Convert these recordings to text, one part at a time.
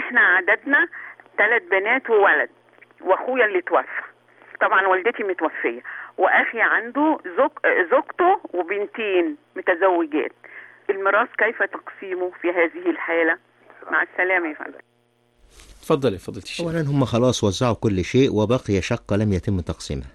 احنا عددنا ثلاث بنات وولد واخويا اللي توفى طبعا والدتي متوفيه واخي عنده زوج زوجته وبنتين متزوجات الميراث كيف تقسيمه في هذه الحاله مع السلامه يا فندم اتفضل يا فضيله الشيخ اولا هم خلاص وزعوا كل شيء وبقي شقه لم يتم تقسيمها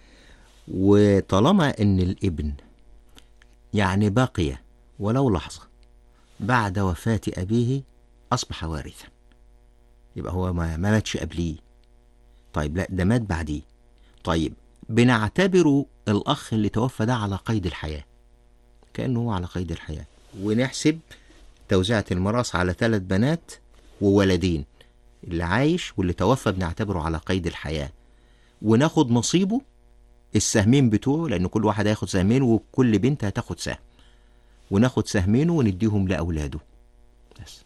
وطالما ان الابن يعني بقي ولو لحظه بعد وفاه ابيه اصبح وارثا يبقى هو ما ما ماتش قبليه طيب لا ده مات بعديه طيب بنعتبره الاخ اللي توفى ده على قيد الحياه كانه هو على قيد الحياه ونحسب توزيعة الميراث على ثلاث بنات وولدين اللي عايش واللي توفى بنعتبره على قيد الحياة وناخد نصيبه السهمين بتوعه لأن كل واحد هياخد سهمين وكل بنت هتاخد سهم وناخد سهمينه ونديهم لأولاده بس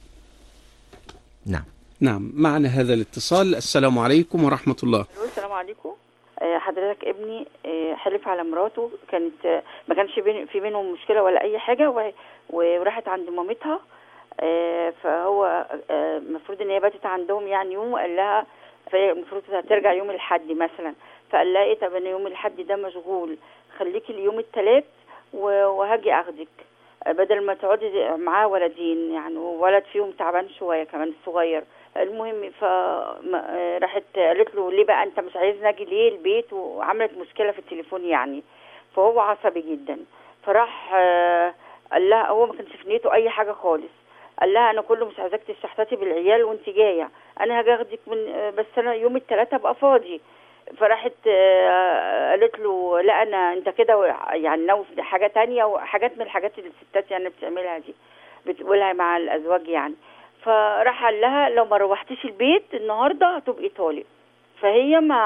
نعم نعم معنا هذا الاتصال السلام عليكم ورحمه الله الو السلام عليكم آه، حضرتك ابني آه، حلف على مراته كانت آه، ما كانش بين- في بينهم مشكله ولا اي حاجه و- وراحت عند مامتها آه، فهو آه، المفروض ان هي باتت عندهم يعني يوم وقال لها فهي المفروض هترجع يوم الاحد مثلا فقال لها ايه طب انا يوم الاحد ده مشغول خليكي اليوم الثلاث وهاجي اخدك آه، بدل ما تقعدي معاه ولدين يعني ولد فيهم تعبان شويه كمان الصغير المهم فراحت قالت له ليه بقى انت مش عايزني اجي ليه البيت وعملت مشكله في التليفون يعني فهو عصبي جدا فراح آه، قال لها هو ما كانش في نيته اي حاجه خالص قال لها انا كله مش عايزاك تشحتاتي بالعيال وانت جايه انا هاجي اخدك من آه، بس انا يوم الثلاثاء ابقى فاضي فراحت آه، قالت له لا انا انت كده يعني ناوي في حاجه تانية وحاجات من الحاجات اللي الستات يعني بتعملها دي بتقولها مع الازواج يعني فراح قال لها لو ما روحتيش البيت النهارده هتبقي طالق فهي ما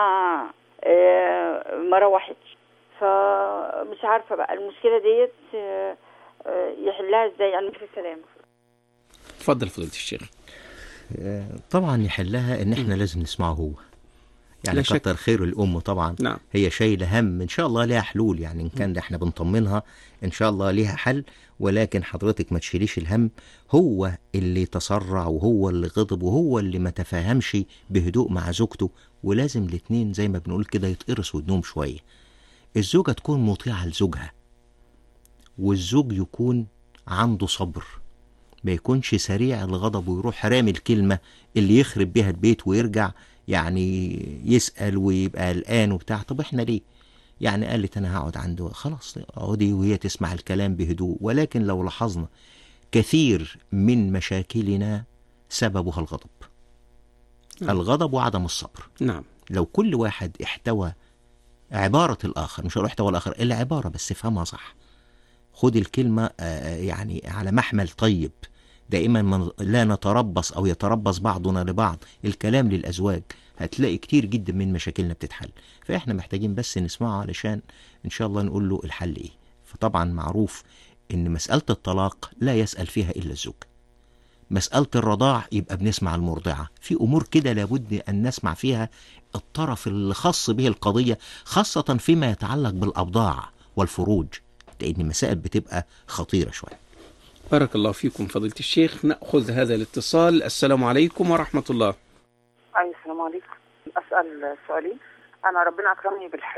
آه، ما روحتش فمش عارفه بقى المشكله ديت آه، آه، يحلها ازاي يعني في السلامه اتفضل فضيله الشيخ آه، طبعا يحلها ان احنا لازم نسمعه هو يعني لا شك. كتر خير الام طبعا نعم هي شايله هم ان شاء الله ليها حلول يعني ان كان احنا بنطمنها ان شاء الله ليها حل ولكن حضرتك ما تشيليش الهم هو اللي تسرع وهو اللي غضب وهو اللي ما تفاهمش بهدوء مع زوجته ولازم الاتنين زي ما بنقول كده يتقرصوا ودنهم شويه الزوجه تكون مطيعه لزوجها والزوج يكون عنده صبر ما يكونش سريع الغضب ويروح رامي الكلمة اللي يخرب بيها البيت ويرجع يعني يسأل ويبقى قلقان وبتاع طب احنا ليه يعني قالت انا هقعد عنده خلاص اقعدي وهي تسمع الكلام بهدوء ولكن لو لاحظنا كثير من مشاكلنا سببها الغضب نعم. الغضب وعدم الصبر نعم لو كل واحد احتوى عبارة الآخر مش هقول احتوى الآخر إلا عبارة بس افهمها صح خد الكلمة آه، يعني على محمل طيب دائما من لا نتربص أو يتربص بعضنا لبعض الكلام للأزواج هتلاقي كتير جدا من مشاكلنا بتتحل فإحنا محتاجين بس نسمعه علشان إن شاء الله نقول له الحل إيه فطبعا معروف إن مسألة الطلاق لا يسأل فيها إلا الزوج مسألة الرضاع يبقى بنسمع المرضعة في أمور كده لابد أن نسمع فيها الطرف الخاص به القضية خاصة فيما يتعلق بالأبضاع والفروج لأن مسائل بتبقى خطيرة شوية بارك الله فيكم فضيله الشيخ ناخذ هذا الاتصال السلام عليكم ورحمه الله أي السلام عليكم أسأل سؤالين أنا ربنا أكرمني بالحج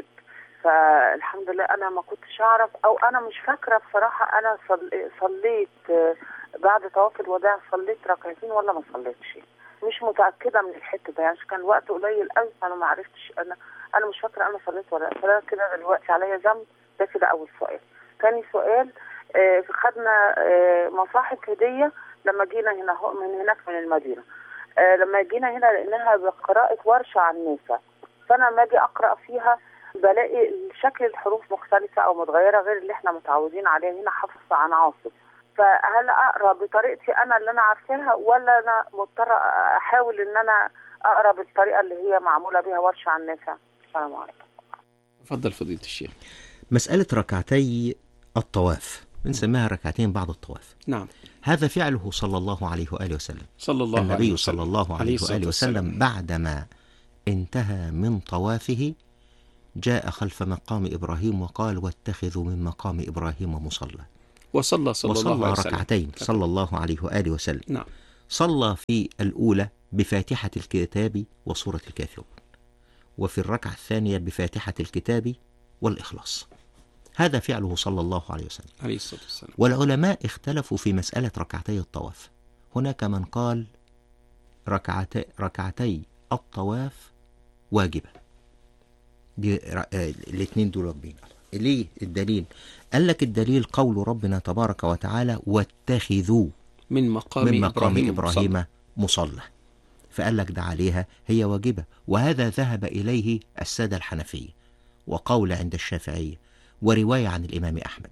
فالحمد لله أنا ما كنتش أعرف أو أنا مش فاكرة بصراحة أنا صل- صليت آه، بعد طواف الوداع صليت ركعتين ولا ما صليتش مش متأكدة من الحتة ده يعني كان وقت قليل قوي فأنا ما عرفتش أنا أنا مش فاكرة أنا صليت ولا لأ. فأنا كده دلوقتي عليا ذنب ده كده أول سؤال تاني سؤال آه، خدنا آه، مصاحف هدية لما جينا هنا هو- من هناك من المدينة آه، لما جينا هنا لقيناها بقراءة ورشة عن النساء فأنا لما أجي أقرأ فيها بلاقي شكل الحروف مختلفة أو متغيرة غير اللي احنا متعودين عليها هنا حفظ عن عاصم فهل أقرأ بطريقتي أنا اللي أنا عارفاها ولا أنا مضطرة أحاول إن أنا أقرأ بالطريقة اللي هي معمولة بيها ورشة عن النساء السلام عليكم تفضل فضيله الشيخ مسألة ركعتي الطواف بنسميها ركعتين بعد الطواف نعم هذا فعله صلى الله عليه وآله وسلم صلى الله عليه النبي وسلم صلى الله عليه الصلاة وآله وسلم بعدما انتهى من طوافه جاء خلف مقام إبراهيم وقال واتخذوا من مقام إبراهيم مصلى وصلى صلى الله وصلى عليه وسلم ركعتين صلى الله عليه وآله وسلم نعم صلى في الأولى بفاتحة الكتاب وسورة الكافرون وفي الركعة الثانية بفاتحة الكتاب والإخلاص هذا فعله صلى الله عليه وسلم عليه الصلاة والسلام والعلماء اختلفوا في مسألة ركعتي الطواف هناك من قال ركعتي, ركعتي الطواف واجبة دي ر- آه، الاثنين دول واجبين ليه الدليل قال لك الدليل قول ربنا تبارك وتعالى واتخذوا من مقام من مقام إبراهيم, إبراهيم مصلى. مصلى فقال لك ده عليها هي واجبة وهذا ذهب إليه السادة الحنفية وقول عند الشافعية ورواية عن الإمام أحمد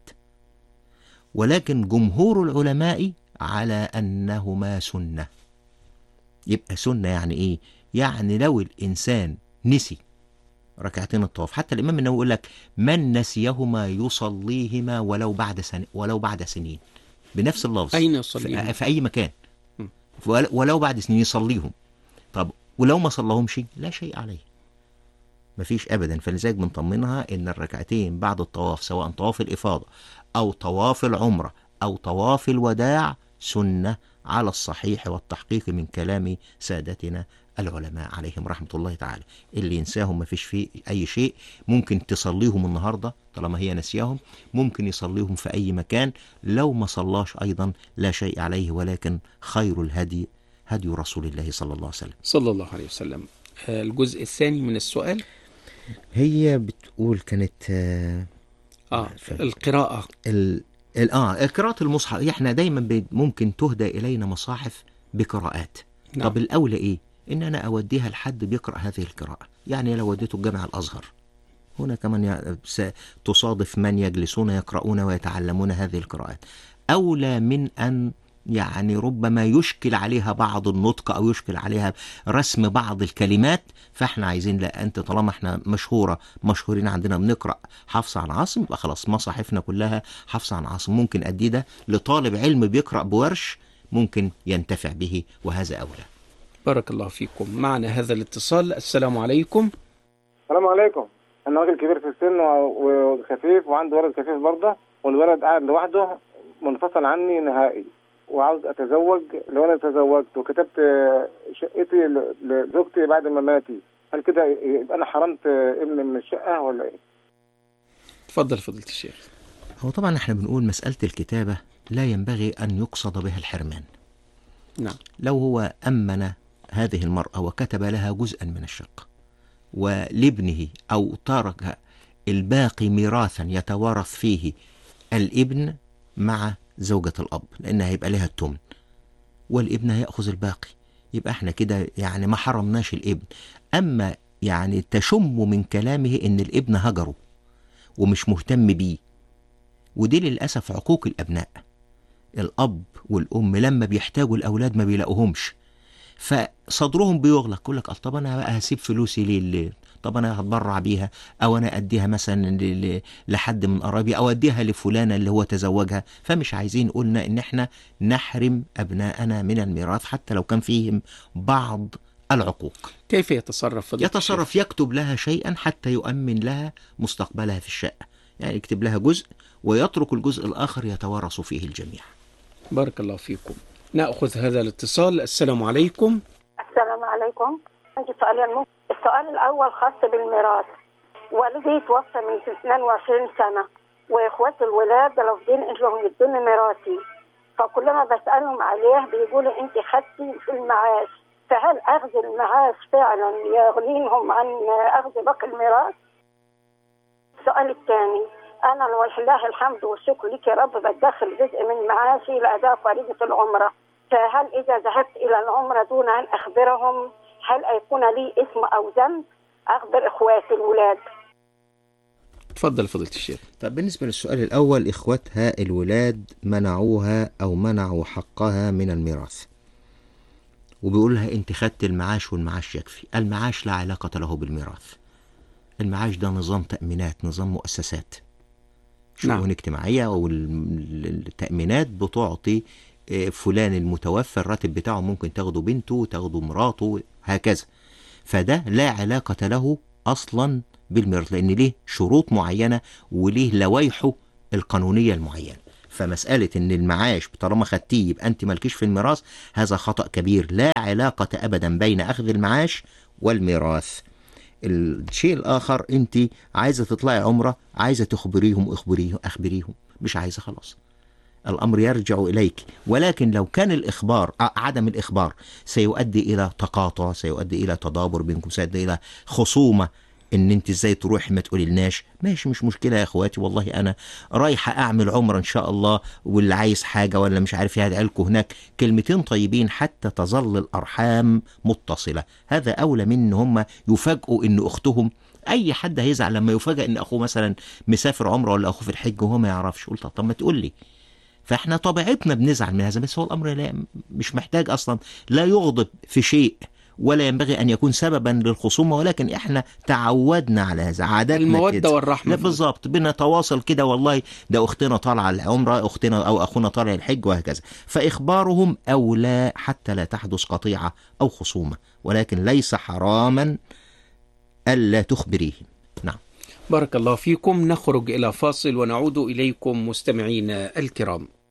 ولكن جمهور العلماء على أنهما سنة يبقى سنة يعني إيه؟ يعني لو الإنسان نسي ركعتين الطواف حتى الإمام النووي يقول لك من نسيهما يصليهما ولو بعد سن ولو بعد سنين بنفس اللفظ أين في, يصليهم؟ في أي مكان م. ول- ولو بعد سنين يصليهم طب ولو ما صلاهمش لا شيء عليه مفيش ابدا فلذلك بنطمنها ان الركعتين بعد الطواف سواء طواف الافاضه او طواف العمره او طواف الوداع سنه على الصحيح والتحقيق من كلام سادتنا العلماء عليهم رحمه الله تعالى اللي ينساهم مفيش فيه اي شيء ممكن تصليهم النهارده طالما هي نسياهم ممكن يصليهم في اي مكان لو ما صلاش ايضا لا شيء عليه ولكن خير الهدي هدي رسول الله صلى الله عليه وسلم صلى الله عليه وسلم آه، الجزء الثاني من السؤال هي بتقول كانت آه، اه القراءة ال... ال... اه قراءة المصحف احنا دايما ب... ممكن تهدى الينا مصاحف بقراءات نعم. طب الاولى ايه ان انا اوديها لحد بيقرا هذه القراءة يعني لو وديته الجامع الازهر هنا كمان ي... س... تصادف من يجلسون يقرؤون ويتعلمون هذه القراءات اولى من ان يعني ربما يشكل عليها بعض النطق او يشكل عليها رسم بعض الكلمات فاحنا عايزين لا انت طالما احنا مشهوره مشهورين عندنا بنقرا حفص عن عاصم يبقى خلاص مصاحفنا كلها حفص عن عاصم ممكن ادي ده لطالب علم بيقرا بورش ممكن ينتفع به وهذا اولى بارك الله فيكم معنا هذا الاتصال السلام عليكم السلام عليكم انا راجل كبير في السن و- وخفيف وعندي ولد خفيف برضه والولد قاعد لوحده منفصل عني نهائي وعاوز اتزوج لو انا تزوجت وكتبت آه، شقتي ل- لزوجتي بعد ما ماتي هل كده يبقى انا حرمت آه، ابني من الشقه ولا ايه؟ تفضل فضيلة الشيخ هو طبعا احنا بنقول مساله الكتابه لا ينبغي ان يقصد بها الحرمان نعم لو هو أمن هذه المرأة وكتب لها جزءا من الشقة ولابنه أو ترك الباقي ميراثا يتوارث فيه الابن مع زوجة الأب لأن هيبقى لها التمن والابن هيأخذ الباقي يبقى احنا كده يعني ما حرمناش الابن أما يعني تشم من كلامه إن الابن هجره ومش مهتم بيه ودي للأسف عقوق الأبناء الأب والأم لما بيحتاجوا الأولاد ما بيلاقوهمش فصدرهم بيغلق يقول لك طب أنا بقى هسيب فلوسي ليه ليه؟ طب أنا هتبرع بيها أو أنا أديها مثلا ل- ل- لحد من قرايبي أو أديها لفلانة اللي هو تزوجها فمش عايزين قلنا إن إحنا نحرم أبناءنا من الميراث حتى لو كان فيهم بعض العقوق كيف يتصرف فضيلة الشيخ؟ يتصرف يكتب لها شيئا حتى يؤمن لها مستقبلها في الشقة يعني يكتب لها جزء ويترك الجزء الآخر يتوارث فيه الجميع بارك الله فيكم نأخذ هذا الاتصال السلام عليكم السلام عليكم عندي سؤالين ممكن. السؤال الأول خاص بالميراث والدي توفى من 22 سنة وإخواتي الولاد رافضين إنهم يدوني ميراثي فكلما بسألهم عليه بيقولوا أنت خدتي في المعاش فهل أخذ المعاش فعلا يغنيهم عن أخذ باقي الميراث؟ السؤال الثاني أنا لله الحمد والشكر لك يا رب بدخل جزء من معاشي لأداء فريضة العمرة فهل إذا ذهبت إلى العمرة دون أن أخبرهم هل يكون لي اسم أو ذنب أخبر إخواتي الولاد تفضل فضيلة الشيخ طب بالنسبة للسؤال الأول إخواتها الولاد منعوها أو منعوا حقها من الميراث وبيقول لها أنت خدت المعاش والمعاش يكفي المعاش لا علاقة له بالميراث المعاش ده نظام تأمينات نظام مؤسسات نعم. شؤون اجتماعية والتأمينات بتعطي آه، فلان المتوفى الراتب بتاعه ممكن تاخده بنته تاخده مراته هكذا فده لا علاقة له أصلا بالميراث لأن ليه شروط معينة وليه لوائحه القانونية المعينة فمسألة إن المعاش طالما خدتيه يبقى أنت مالكيش في الميراث هذا خطأ كبير لا علاقة أبدا بين أخذ المعاش والميراث الشيء الآخر أنت عايزة تطلعي عمرة عايزة تخبريهم اخبريهم أخبريهم مش عايزة خلاص الأمر يرجع إليك ولكن لو كان الإخبار ع- عدم الإخبار سيؤدي إلى تقاطع سيؤدي إلى تدابر بينكم سيؤدي إلى خصومة ان انت ازاي تروحي ما تقولي لناش ماشي مش مشكله يا اخواتي والله انا رايحه اعمل عمره ان شاء الله واللي عايز حاجه ولا مش عارف يدعي لكم هناك كلمتين طيبين حتى تظل الارحام متصله هذا اولى من ان هم يفاجئوا ان اختهم اي حد هيزعل لما يفاجئ ان اخوه مثلا مسافر عمره ولا اخوه في الحج وهو ما يعرفش قلت طب ما تقول لي فاحنا طبيعتنا بنزعل من هذا بس هو الامر لا مش محتاج اصلا لا يغضب في شيء ولا ينبغي ان يكون سببا للخصومه ولكن احنا تعودنا على هذا عاداتنا المودة كده. والرحمة. لا بالظبط بنتواصل كده والله ده اختنا طالعه العمره اختنا او اخونا طالع الحج وهكذا فاخبارهم اولى حتى لا تحدث قطيعه او خصومه ولكن ليس حراما الا تخبريهم نعم بارك الله فيكم نخرج إلى فاصل ونعود إليكم مستمعينا الكرام